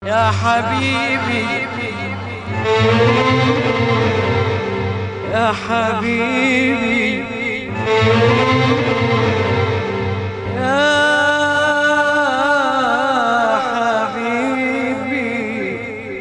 يا حبيبي يا حبيبي يا حبيبي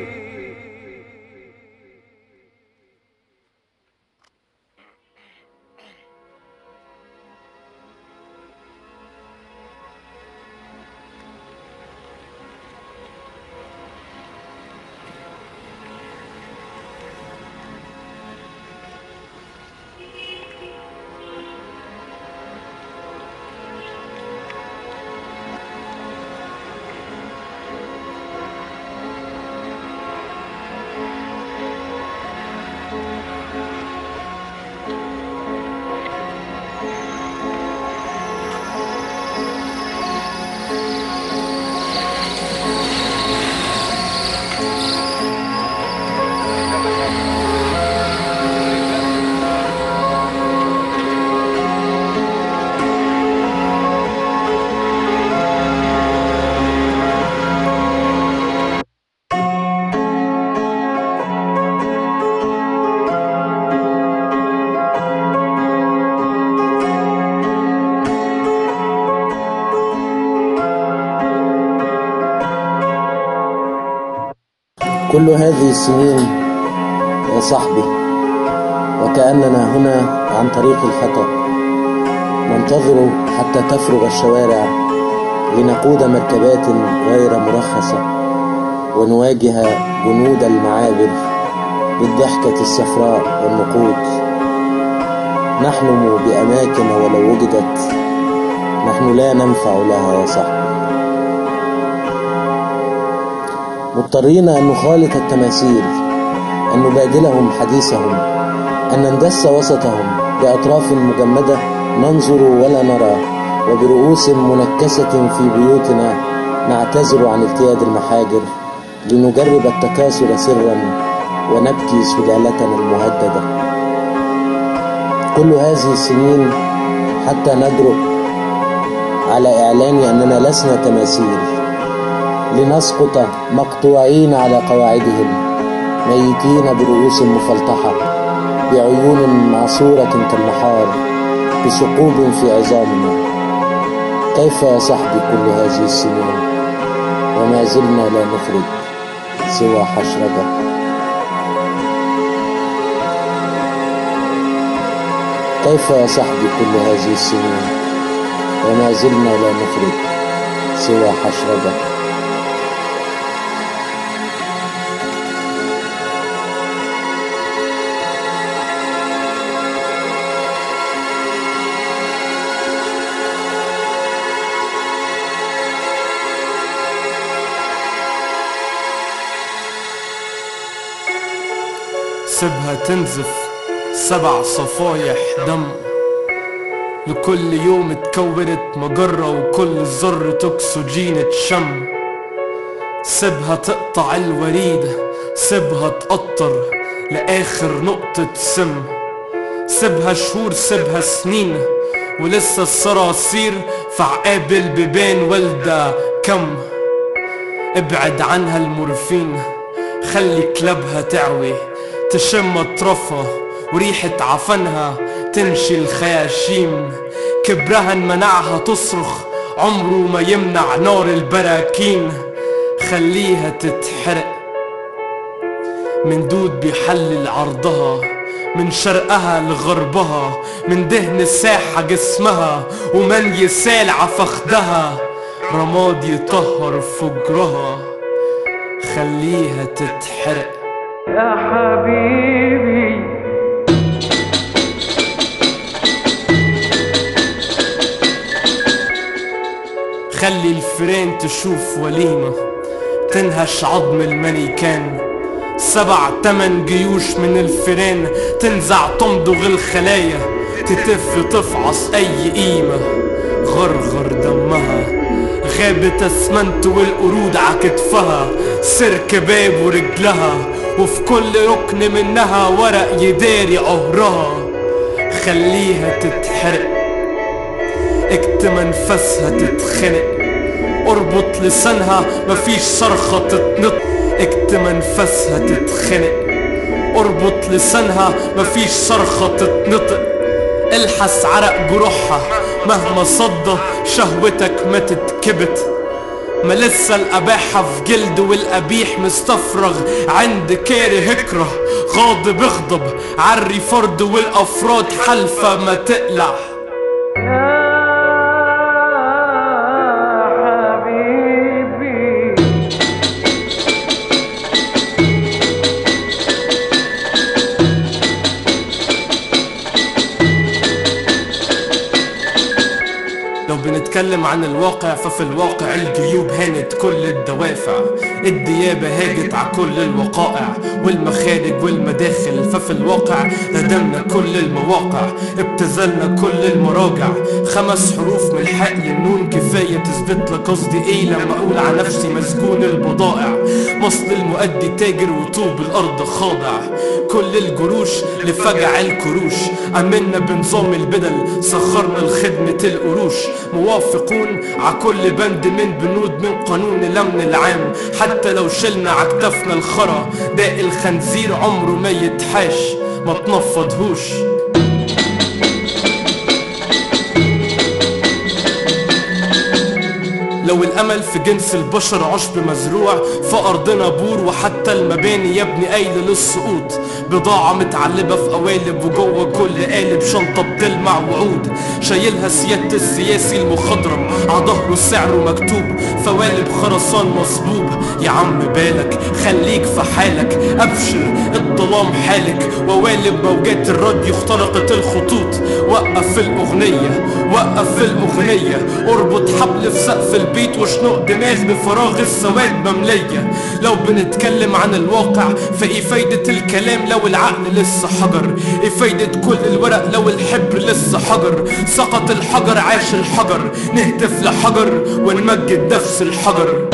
كل هذه السنين يا صاحبي وكأننا هنا عن طريق الخطأ ننتظر حتى تفرغ الشوارع لنقود مركبات غير مرخصة ونواجه جنود المعابر بالضحكة الصفراء والنقود نحلم بأماكن ولو وجدت نحن لا ننفع لها يا صاحبي مضطرين أن نخالط التماثيل أن نبادلهم حديثهم أن نندس وسطهم بأطراف مجمدة ننظر ولا نرى وبرؤوس منكسة في بيوتنا نعتذر عن اجتياد المحاجر لنجرب التكاثر سرا ونبكي سلالتنا المهددة كل هذه السنين حتى ندرك على إعلان أننا لسنا تماثيل لنسقط مقطوعين على قواعدهم ميتين برؤوس مفلطحة بعيون معصورة كالنحار بثقوب في عظامنا كيف يا صاحبي كل هذه السنين وما زلنا لا نخرج سوى حشرجة كيف يا صاحبي كل هذه السنين وما زلنا لا نخرج سوى حشرجة سيبها تنزف سبع صفايح دم لكل يوم اتكونت مجرة وكل ذرة أكسجين اتشم سيبها تقطع الوريد سيبها تقطر لآخر نقطة سم سيبها شهور سيبها سنين ولسه الصراصير في عقاب البيبان والدة كم ابعد عنها المورفين خلي كلابها تعوي تشم اطرافها وريحة عفنها تنشي الخياشيم كبرها منعها تصرخ عمره ما يمنع نار البراكين خليها تتحرق من دود بيحلل عرضها من شرقها لغربها من دهن الساحة جسمها ومن يسال عفخدها رماد يطهر فجرها خليها تتحرق يا حبيبي خلي الفيران تشوف وليمة تنهش عظم المانيكان سبع تمن جيوش من الفيران تنزع تمضغ الخلايا تتف تفعص اي قيمة غرغر دمها غابت اسمنت والقرود عكتفها سر كباب ورجلها وفي كل ركن منها ورق يداري قهرها خليها تتحرق اكتم انفاسها تتخنق اربط لسانها مفيش صرخة تتنط اكتم انفاسها تتخنق اربط لسانها مفيش صرخة تتنطق الحس عرق جروحها مهما صدى شهوتك ما تتكبت ما لسه القباحة في جلد والقبيح مستفرغ عند كاره اكره غاضب اغضب عري فرد والافراد حلفة ما تقلع يا حبيبي لو بنتكلم عن الواقع ففي الواقع الجيوب هانت كل الدوافع الديابة هاجت على كل الوقائع والمخارج والمداخل ففي الواقع ردمنا كل المواقع ابتذلنا كل المراجع خمس حروف من الحق للنون كفاية تثبت لك قصدي ايه لما اقول على نفسي مسجون البضائع مصل المؤدي تاجر وطوب الارض خاضع كل الجروش لفجع الكروش امنا بنظام البدل سخرنا لخدمة القروش موافقون ع كل بند من بنود من قانون الامن العام حتى لو شلنا عكتفنا الخرا داء الخنزير عمره ما يتحاش ما تنفضهوش لو الامل في جنس البشر عشب مزروع فارضنا بور وحتى المباني يا ابني قايله للسقوط بضاعة متعلبة في قوالب وجوه كل قالب شنطة بتلمع وعود شايلها سيادة السياسي المخضرم عظهره سعره مكتوب فوالب خرسان مصبوب يا عم بالك خليك في حالك ابشر الظلام حالك ووالب موجات الراديو اخترقت الخطوط وقف الاغنية وقف الاغنية اربط حبل في سقف البيت واشنق دماغ بفراغ السواد مملية لو بنتكلم عن الواقع فايه فايدة الكلام لو العقل لسه حجر ايه فايدة كل الورق لو الحبر لسه حجر سقط الحجر عاش الحجر نهتف لحجر ونمجد نفس الحجر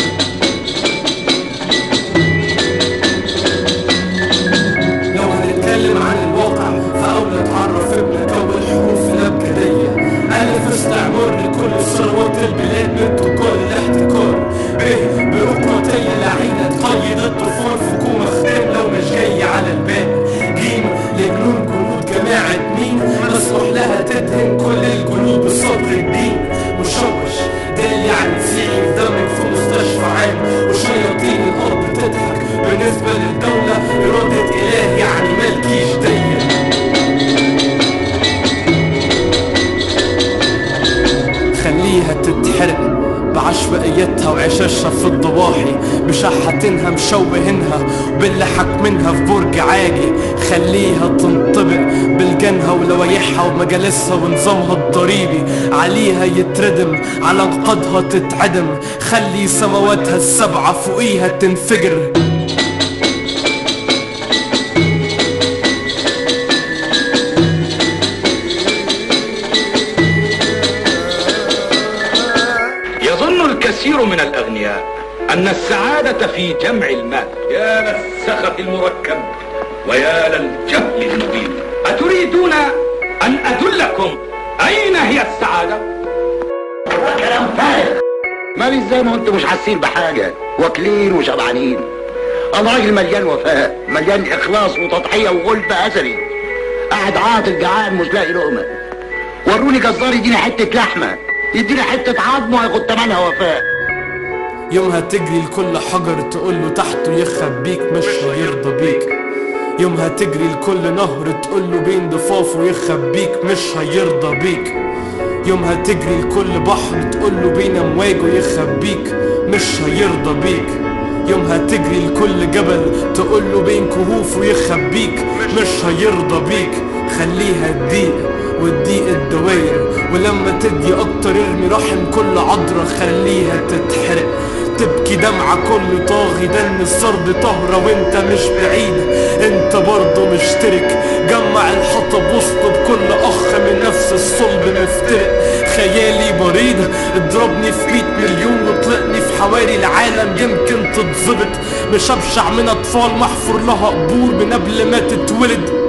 لو هنتكلم عن الواقع فأولى تعرف ابنك أول حروف الأبجدية ألف استعمار لكل ثروات البلاد من تجار الاحتكار ب بيروقراطية لعينة تقيد الطوفان حكومة ختام لو مش جاي على البال جيم لجنون جنود جماعة مين مسموح لها تدهن كل الجنود بصدر الدين مشوش ده يعني مسيحي في دمك في مستشفى عام وشياطين الأرض تضحك بالنسبة للدولة إرادة إله يعني مالكيش دية خليها تتحرق بعشوائيتها وعشاشها في الضواحي بشحاتينها مشوهينها باللي حاكمينها في برج عاجي خليها تنطبق بالجنها ولوايحها ومجالسها ونظامها الضريبي عليها يتردم على انقاضها تتعدم خلي سماواتها السبعة فوقيها تنفجر يظن الكثير من الأغنياء أن السعادة في جمع المال يا للسخف المركب ويا للجهل المبين أتريدون أن أدلكم أين هي السعادة؟ كلام فارغ مالي ازاي ما انتوا مش حاسين بحاجه واكلين وشبعانين انا راجل مليان وفاء مليان اخلاص وتضحيه وغلب اثري قاعد عاطل جعان مش لاقي لقمه وروني جزار يديني حته لحمه يديني حته عظم وهياخد تمنها وفاء يومها تجري لكل حجر تقول له تحته يخبيك مش هيرضى بيك يومها تجري لكل نهر تقول له بين ضفافه يخبيك مش هيرضى بيك يومها تجري لكل بحر تقول له بين امواجه يخبيك مش هيرضى بيك يومها تجري لكل جبل تقول له بين كهوفه يخبيك مش هيرضى بيك خليها تضيق وتضيق الدواير ولما تدي اكتر ارمي رحم كل عذرة خليها تتحرق تبكي دمعة كل طاغي دن السرد طهرة وانت مش بعيد انت برضه مشترك جمع الحطب وسط بكل اخ من نفس الصلب مفترق خيالي مريض اضربني في مية مليون واطلقني في حواري العالم يمكن تتظبط مش ابشع من اطفال محفور لها قبور من قبل ما تتولد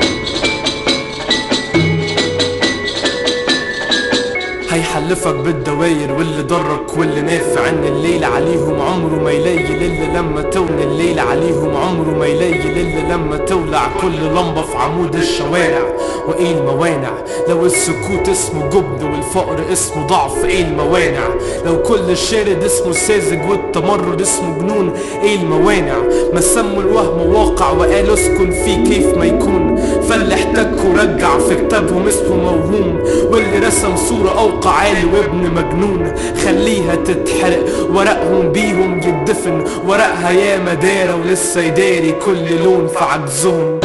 هيحلفك بالدواء الدواير واللي ضرك واللي نافع ان الليل عليهم عمره ما يليل الا لما تون الليل عليهم عمره ما يليل الا لما تولع كل لمبة في عمود الشوارع وايه الموانع لو السكوت اسمه جبن والفقر اسمه ضعف ايه الموانع لو كل شارد اسمه ساذج والتمرد اسمه جنون ايه الموانع ما سموا الوهم واقع وقالوا اسكن فيه كيف ما يكون فاللي احتك ورجع في كتابهم اسمه موهوم واللي رسم صورة أوقع عالي وابن مجنون خليها تتحرق ورقهم بيهم يدفن ورقها يا مدارة ولسه يداري كل لون في عجزهم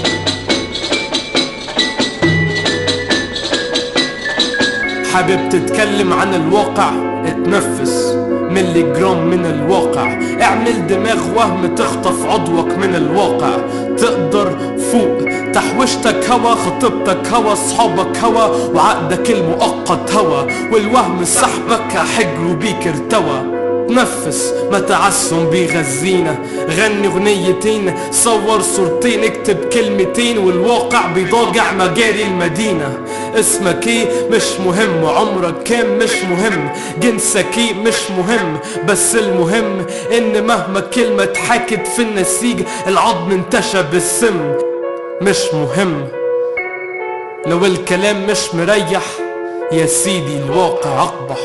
حابب تتكلم عن الواقع اتنفس ملي جرام من الواقع اعمل دماغ وهم تخطف عضوك من الواقع تقدر فوق تحويشتك هوا خطيبتك هوا اصحابك هوا وعقدك المؤقت هوا والوهم سحبك حجره بيك ارتوى تنفس ما تعسم بيغذينا غني اغنيتين صور صورتين اكتب كلمتين والواقع بيضاجع مجاري المدينة اسمك ايه مش مهم عمرك كام مش مهم جنسك ايه مش مهم بس المهم ان مهما كلمة اتحكت في النسيج العظم انتشى بالسم مش مهم لو الكلام مش مريح يا سيدي الواقع اقبح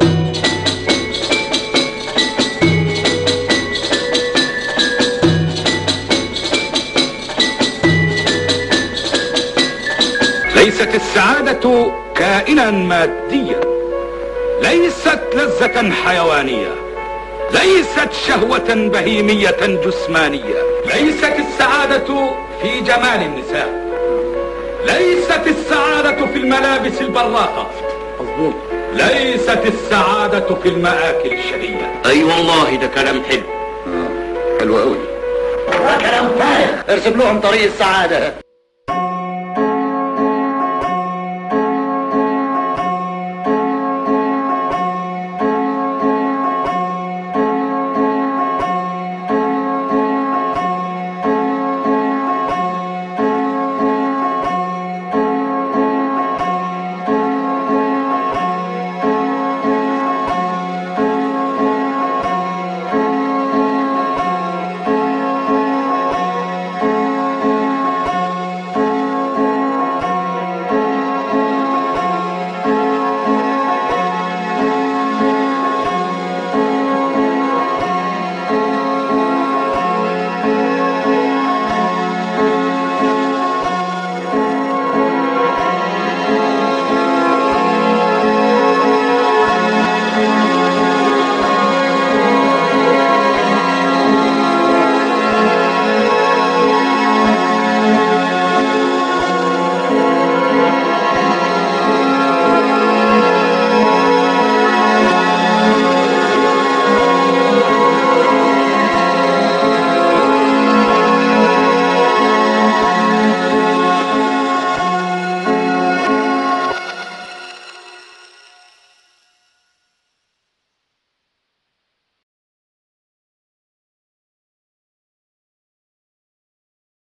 ليست السعادة كائنا ماديا ليست لذة حيوانية ليست شهوة بهيمية جسمانية ليست السعادة في جمال النساء ليست السعادة في الملابس البراقة مظبوط ليست السعادة في المآكل الشهية اي والله ده كلام حلو حلو قوي كلام فارغ ارسم لهم طريق السعادة